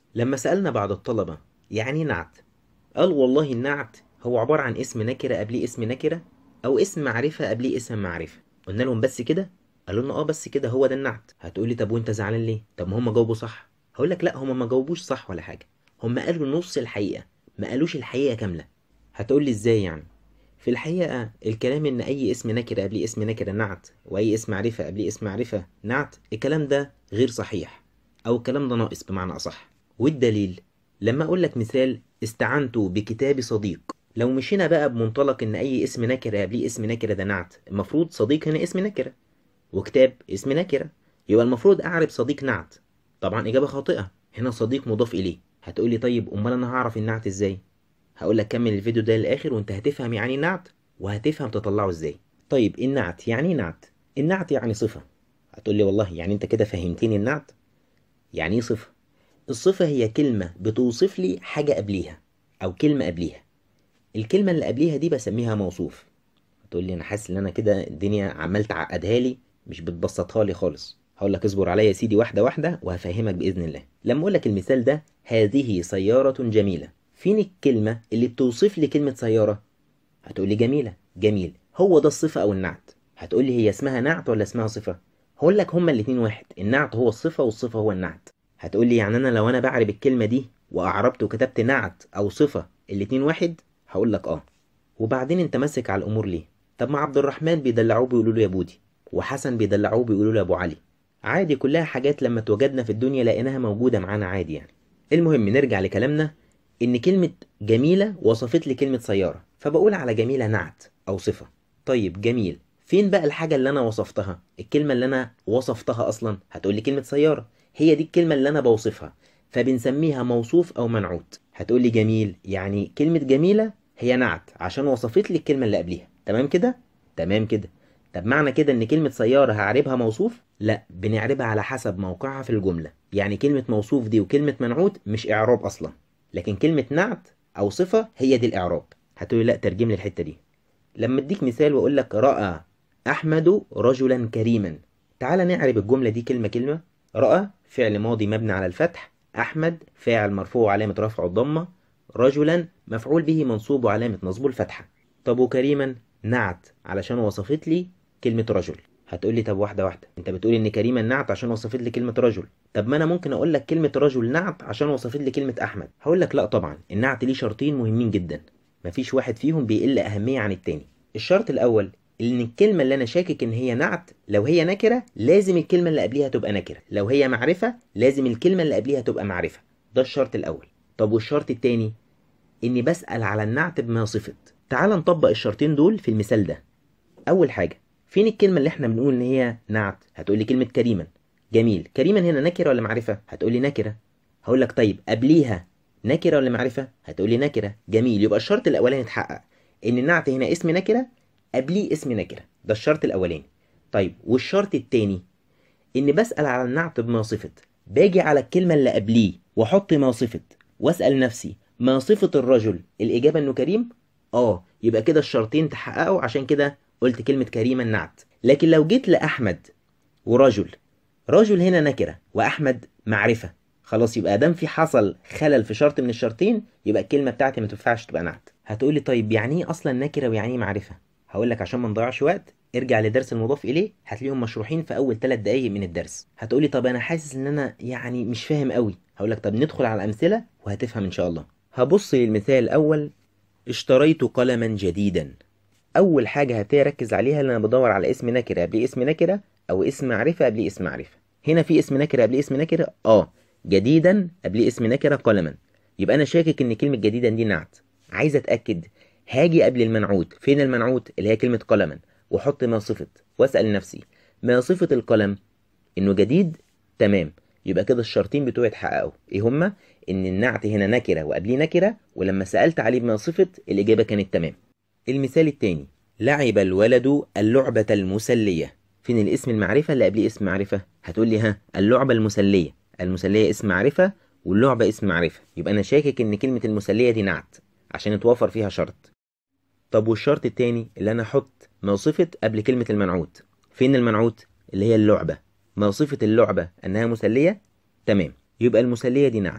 لما سألنا بعض الطلبة يعني نعت قال والله النعت هو عبارة عن اسم نكرة قبليه اسم نكرة أو اسم معرفة قبليه اسم معرفة قلنا لهم بس كده قالوا لنا اه بس كده هو ده النعت هتقولي طب وانت زعلان ليه طب ما هم جاوبوا صح هقول لك لا هم ما جاوبوش صح ولا حاجة هم قالوا نص الحقيقة ما قالوش الحقيقة كاملة هتقولي ازاي يعني في الحقيقة الكلام إن أي اسم نكرة قبليه اسم نكرة نعت وأي اسم معرفة قبليه اسم معرفة نعت الكلام ده غير صحيح أو الكلام ده ناقص بمعنى أصح والدليل لما أقول لك مثال استعنت بكتاب صديق لو مشينا بقى بمنطلق إن أي اسم نكرة قبليه اسم نكرة ده نعت المفروض صديق هنا اسم نكرة وكتاب اسم نكرة يبقى المفروض أعرف صديق نعت طبعا إجابة خاطئة هنا صديق مضاف إليه هتقولي طيب أمال أنا هعرف النعت إزاي هقول لك كمل الفيديو ده للآخر وأنت هتفهم يعني نعت وهتفهم تطلعه إزاي طيب النعت يعني نعت النعت يعني صفة هتقولي والله يعني أنت كده فهمتني النعت يعني إيه صفة الصفة هي كلمة بتوصف لي حاجة قبليها أو كلمة قبليها الكلمة اللي قبليها دي بسميها موصوف هتقول لي أنا حاسس إن أنا كده الدنيا عمال تعقدها لي مش بتبسطها لي خالص هقول لك اصبر عليا يا سيدي واحدة واحدة وهفهمك بإذن الله لما أقول لك المثال ده هذه سيارة جميلة فين الكلمة اللي بتوصف لي كلمة سيارة هتقول لي جميلة جميل هو ده الصفة أو النعت هتقول لي هي اسمها نعت ولا اسمها صفة هقول لك هما الاتنين واحد النعت هو الصفة والصفة هو النعت هتقول لي يعني أنا لو أنا بعرب الكلمة دي وأعربت وكتبت نعت أو صفة الاتنين واحد هقول لك آه وبعدين أنت ماسك على الأمور ليه طب ما عبد الرحمن بيدلعوه بيقولوا له يا بودي وحسن بيدلعوه بيقولوا له يا أبو علي عادي كلها حاجات لما اتوجدنا في الدنيا لقيناها موجودة معانا عادي يعني المهم نرجع لكلامنا إن كلمة جميلة وصفت لي كلمة سيارة فبقول على جميلة نعت أو صفة طيب جميل فين بقى الحاجة اللي أنا وصفتها الكلمة اللي أنا وصفتها أصلا هتقولي كلمة سيارة هي دي الكلمة اللي أنا بوصفها فبنسميها موصوف أو منعوت هتقولي جميل يعني كلمة جميلة هي نعت عشان وصفت لي الكلمة اللي قبليها تمام كده تمام كده طب معنى كده ان كلمة سيارة هعربها موصوف؟ لا بنعربها على حسب موقعها في الجملة يعني كلمة موصوف دي وكلمة منعوت مش اعراب اصلا لكن كلمة نعت او صفة هي دي الاعراب هتقولي لا ترجم لي الحتة دي لما اديك مثال واقول لك رأى احمد رجلا كريما تعال نعرب الجملة دي كلمة كلمة رأى فعل ماضي مبني على الفتح احمد فاعل مرفوع علامة رفعه الضمة رجلا مفعول به منصوب وعلامة نصبه الفتحة طب وكريما نعت علشان وصفت لي كلمة رجل هتقول لي طب واحدة واحدة انت بتقول ان كريما نعت عشان وصفت لي كلمة رجل طب ما انا ممكن اقول لك كلمة رجل نعت عشان وصفت لي كلمة احمد هقول لك لا طبعا النعت ليه شرطين مهمين جدا مفيش واحد فيهم بيقل اهمية عن التاني الشرط الاول ان الكلمة اللي انا شاكك ان هي نعت لو هي نكرة لازم الكلمة اللي قبليها تبقى نكرة لو هي معرفة لازم الكلمة اللي قبليها تبقى معرفة ده الشرط الاول طب والشرط التاني اني بسأل على النعت بما صفت تعال نطبق الشرطين دول في المثال ده اول حاجة فين الكلمة اللي احنا بنقول ان هي نعت هتقولي كلمة كريما جميل كريما هنا نكرة ولا معرفة هتقولي نكرة هقول لك طيب قبليها نكرة ولا معرفة هتقولي نكرة جميل يبقى الشرط الاولاني اتحقق ان النعت هنا اسم نكرة قبليه اسم نكرة ده الشرط الاولاني طيب والشرط التاني اني بسأل على النعت بما صفت باجي على الكلمة اللي قبليه واحط ما صفت واسأل نفسي ما صفة الرجل الإجابة إنه كريم؟ آه يبقى كده الشرطين تحققوا عشان كده قلت كلمة كريما نعت لكن لو جيت لأحمد ورجل رجل هنا نكرة وأحمد معرفة خلاص يبقى دام في حصل خلل في شرط من الشرطين يبقى الكلمة بتاعتي ما تنفعش تبقى نعت هتقولي طيب يعني ايه أصلا نكرة ويعني ايه معرفة؟ هقول لك عشان ما نضيعش وقت ارجع لدرس المضاف إليه هتلاقيهم مشروحين في أول ثلاث دقايق من الدرس هتقولي طب أنا حاسس إن أنا يعني مش فاهم قوي هقول لك طب ندخل على الأمثلة وهتفهم إن شاء الله هبص للمثال الأول اشتريت قلما جديدا أول حاجة هتركز عليها اللي أنا بدور على اسم نكرة قبل اسم نكرة أو اسم معرفة قبل اسم معرفة هنا في اسم نكرة قبل اسم نكرة آه جديدا قبل اسم نكرة قلما يبقى أنا شاكك إن كلمة جديدا دي نعت عايز أتأكد هاجي قبل المنعوت فين المنعوت اللي هي كلمة قلما وأحط ما صفت وأسأل نفسي ما صفة القلم إنه جديد تمام يبقى كده الشرطين بتوعي اتحققوا ايه هما ان النعت هنا نكره وقبليه نكره ولما سالت عليه بما صفت الاجابه كانت تمام المثال التاني لعب الولد اللعبه المسليه فين الاسم المعرفه اللي قبليه اسم معرفه هتقول لي ها اللعبه المسليه المسليه اسم معرفه واللعبه اسم معرفه يبقى انا شاكك ان كلمه المسليه دي نعت عشان اتوفر فيها شرط طب والشرط التاني اللي انا احط ما صفت قبل كلمه المنعوت فين المنعوت اللي هي اللعبه ما صفة اللعبة أنها مسلية؟ تمام يبقى المسلية دي نعت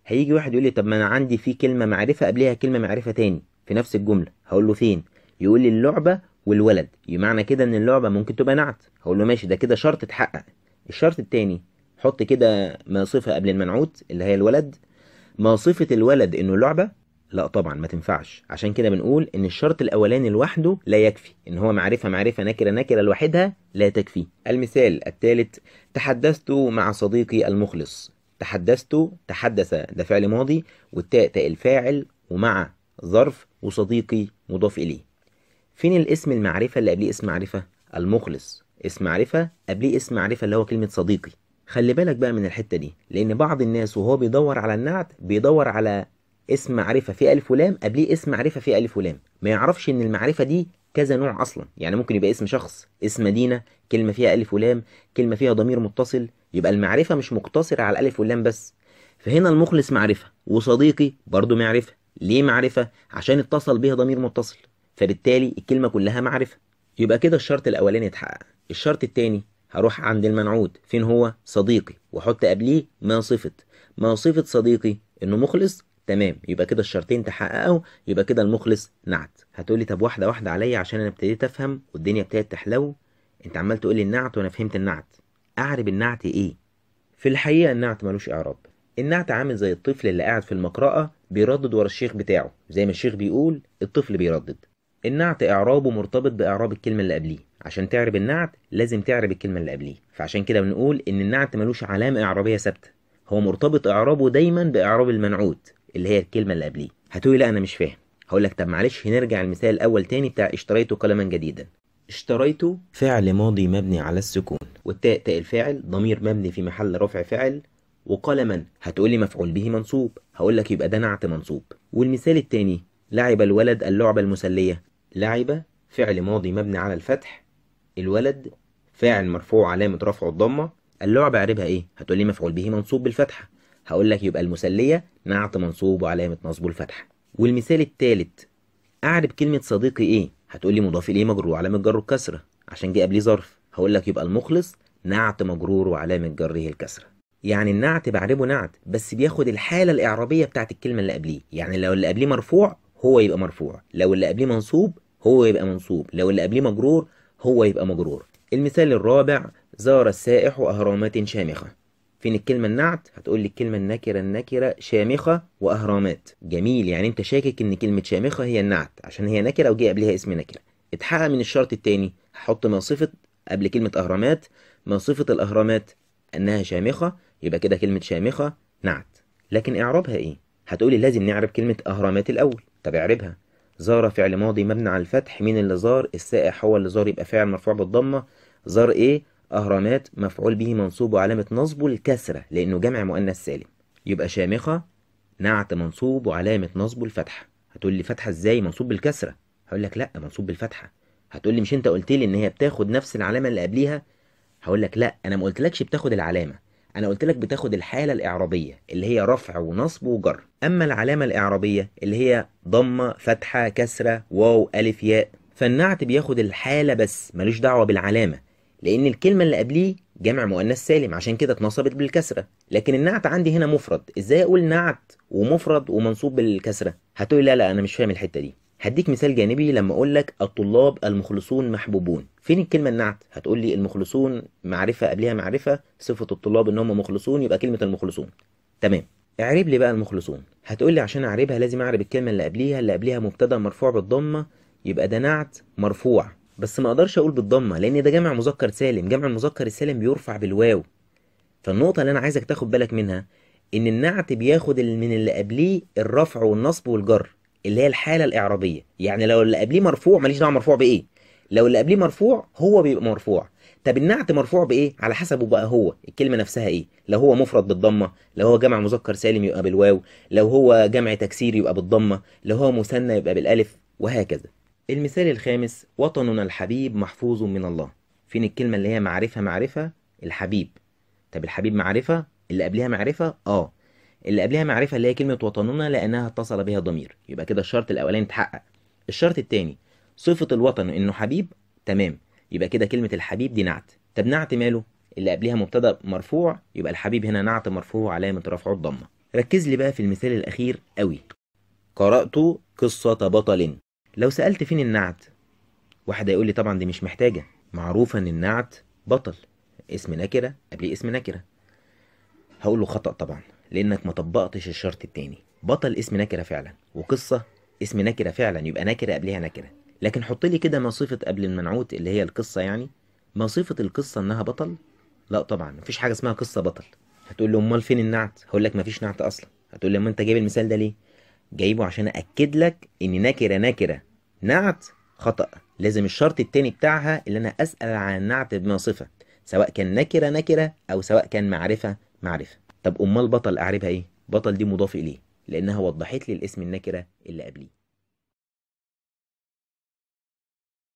هيجي واحد يقول لي طب ما انا عندي في كلمه معرفه قبلها كلمه معرفه تاني في نفس الجمله هقول له فين يقول لي اللعبه والولد معنى كده ان اللعبه ممكن تبقى نعت هقول له ماشي ده كده شرط اتحقق الشرط التاني حط كده ما صفه قبل المنعوت اللي هي الولد ما صفه الولد انه لعبه لا طبعا ما تنفعش عشان كده بنقول ان الشرط الاولاني لوحده لا يكفي ان هو معرفه معرفه نكره نكره لوحدها لا تكفي المثال الثالث تحدثت مع صديقي المخلص تحدثت تحدث ده فعل ماضي والتاء تاء الفاعل ومع ظرف وصديقي مضاف اليه فين الاسم المعرفه اللي قبليه اسم معرفه المخلص اسم معرفه قبليه اسم معرفه اللي هو كلمه صديقي خلي بالك بقى من الحته دي لان بعض الناس وهو بيدور على النعت بيدور على اسم معرفة فيه ألف ولام قبليه اسم معرفة فيه ألف ولام ما يعرفش إن المعرفة دي كذا نوع أصلا يعني ممكن يبقى اسم شخص اسم مدينة كلمة فيها ألف ولام كلمة فيها ضمير متصل يبقى المعرفة مش مقتصرة على الألف واللام بس فهنا المخلص معرفة وصديقي برضو معرفة ليه معرفة عشان اتصل بيها ضمير متصل فبالتالي الكلمة كلها معرفة يبقى كده الشرط الأولاني اتحقق الشرط التاني هروح عند المنعود فين هو صديقي واحط قبليه ما صفة ما صفة صديقي انه مخلص تمام يبقى كده الشرطين تحققوا يبقى كده المخلص نعت هتقولي طب واحده واحده عليا عشان انا ابتديت افهم والدنيا ابتدت تحلو انت عمال تقولي النعت وانا فهمت النعت اعرب النعت ايه في الحقيقه النعت ملوش اعراب النعت عامل زي الطفل اللي قاعد في المقرأة بيردد ورا الشيخ بتاعه زي ما الشيخ بيقول الطفل بيردد النعت إعرابه مرتبط بإعراب الكلمة اللي قبليه عشان تعرب النعت لازم تعرب الكلمة اللي قبليه فعشان كده بنقول إن النعت ملوش علامة إعرابية ثابتة هو مرتبط إعرابه دايما بإعراب المنعوت اللي هي الكلمة اللي قبليه هتقولي لا أنا مش فاهم هقول لك طب معلش هنرجع المثال الأول تاني بتاع اشتريت قلما جديدا اشتريت فعل ماضي مبني على السكون والتاء تاء الفاعل ضمير مبني في محل رفع فاعل وقلما هتقولي مفعول به منصوب هقول لك يبقى ده نعت منصوب والمثال التاني لعب الولد اللعبة المسلية لعب فعل ماضي مبني على الفتح الولد فاعل مرفوع علامة رفعه الضمة اللعبة عربها ايه هتقولي مفعول به منصوب بالفتحة هقول لك يبقى المسلية نعت منصوب وعلامة نصبه الفتحة والمثال الثالث أعرب كلمة صديقي إيه؟ هتقول لي مضاف إليه مجرور وعلامة جره الكسرة عشان جه قبليه ظرف هقول لك يبقى المخلص نعت مجرور وعلامة جره الكسرة يعني النعت بعربه نعت بس بياخد الحالة الإعرابية بتاعت الكلمة اللي قبليه يعني لو اللي قبليه مرفوع هو يبقى مرفوع لو اللي قبليه منصوب هو يبقى منصوب لو اللي قبليه مجرور هو يبقى مجرور المثال الرابع زار السائح أهرامات شامخة فين الكلمة النعت هتقول لي الكلمة النكرة النكرة شامخة وأهرامات جميل يعني انت شاكك ان كلمة شامخة هي النعت عشان هي نكرة وجي قبلها اسم نكرة اتحقق من الشرط التاني هحط ما صفة قبل كلمة أهرامات ما صفة الأهرامات أنها شامخة يبقى كده كلمة شامخة نعت لكن إعرابها إيه؟ هتقولي لازم نعرب كلمة أهرامات الأول طب اعربها زار فعل ماضي مبني على الفتح مين اللي زار السائح هو اللي زار يبقى فاعل مرفوع بالضمة زار إيه أهرامات مفعول به منصوب وعلامة نصبه الكسرة لأنه جمع مؤنث سالم يبقى شامخة نعت منصوب وعلامة نصبه الفتحة هتقول لي فتحة ازاي منصوب بالكسرة هقول لك لا منصوب بالفتحة هتقول لي مش انت قلت لي ان هي بتاخد نفس العلامة اللي قبليها هقول لك لا انا ما قلتلكش بتاخد العلامة انا قلت لك بتاخد الحالة الاعرابية اللي هي رفع ونصب وجر اما العلامة الاعرابية اللي هي ضمة فتحة كسرة واو الف ياء فالنعت بياخد الحالة بس ملوش دعوة بالعلامة لان الكلمه اللي قبليه جمع مؤنث سالم عشان كده اتنصبت بالكسره لكن النعت عندي هنا مفرد ازاي اقول نعت ومفرد ومنصوب بالكسره هتقولي لا لا انا مش فاهم الحته دي هديك مثال جانبي لما اقول لك الطلاب المخلصون محبوبون فين الكلمه النعت هتقول لي المخلصون معرفه قبلها معرفه صفه الطلاب ان هم مخلصون يبقى كلمه المخلصون تمام اعرب لي بقى المخلصون هتقول لي عشان اعربها لازم اعرب الكلمه اللي قبليها اللي قبليها مبتدا مرفوع بالضمه يبقى ده نعت مرفوع بس ما اقدرش اقول بالضمه لان ده جمع مذكر سالم جمع المذكر السالم بيرفع بالواو فالنقطه اللي انا عايزك تاخد بالك منها ان النعت بياخد من اللي قبليه الرفع والنصب والجر اللي هي الحاله الاعرابيه يعني لو اللي قبليه مرفوع ماليش دعوه مرفوع بايه لو اللي قبليه مرفوع هو بيبقى مرفوع طب النعت مرفوع بايه على حسبه بقى هو الكلمه نفسها ايه لو هو مفرد بالضمه لو هو جمع مذكر سالم يبقى بالواو لو هو جمع تكسير يبقى بالضمه لو هو مثنى يبقى بالالف وهكذا المثال الخامس وطننا الحبيب محفوظ من الله فين الكلمة اللي هي معرفة معرفة الحبيب طب الحبيب معرفة اللي قبلها معرفة اه اللي قبلها معرفة اللي هي كلمة وطننا لأنها اتصل بها ضمير يبقى كده الشرط الأولاني اتحقق الشرط التاني صفة الوطن إنه حبيب تمام يبقى كده كلمة الحبيب دي نعت طب نعت ماله اللي قبلها مبتدا مرفوع يبقى الحبيب هنا نعت مرفوع علامة رفعه الضمة ركز لي بقى في المثال الأخير قوي قرأت قصة بطل لو سألت فين النعت واحد هيقول لي طبعا دي مش محتاجة معروفة ان النعت بطل اسم نكرة قبليه اسم نكرة هقول له خطأ طبعا لانك ما طبقتش الشرط التاني بطل اسم نكرة فعلا وقصة اسم نكرة فعلا يبقى نكرة قبلها نكرة لكن حط لي كده ما صفة قبل المنعوت اللي هي القصة يعني ما صفة القصة انها بطل لا طبعا مفيش حاجة اسمها قصة بطل هتقول لي امال فين النعت هقول لك مفيش نعت اصلا هتقول لي امال انت جايب المثال ده ليه جايبه عشان اكد لك ان نكره نكره نعت خطا لازم الشرط التاني بتاعها اللي انا اسال عن النعت بما صفه سواء كان نكره نكره او سواء كان معرفه معرفه طب امال بطل اعربها ايه بطل دي مضاف اليه لانها وضحت لي الاسم النكره اللي قبليه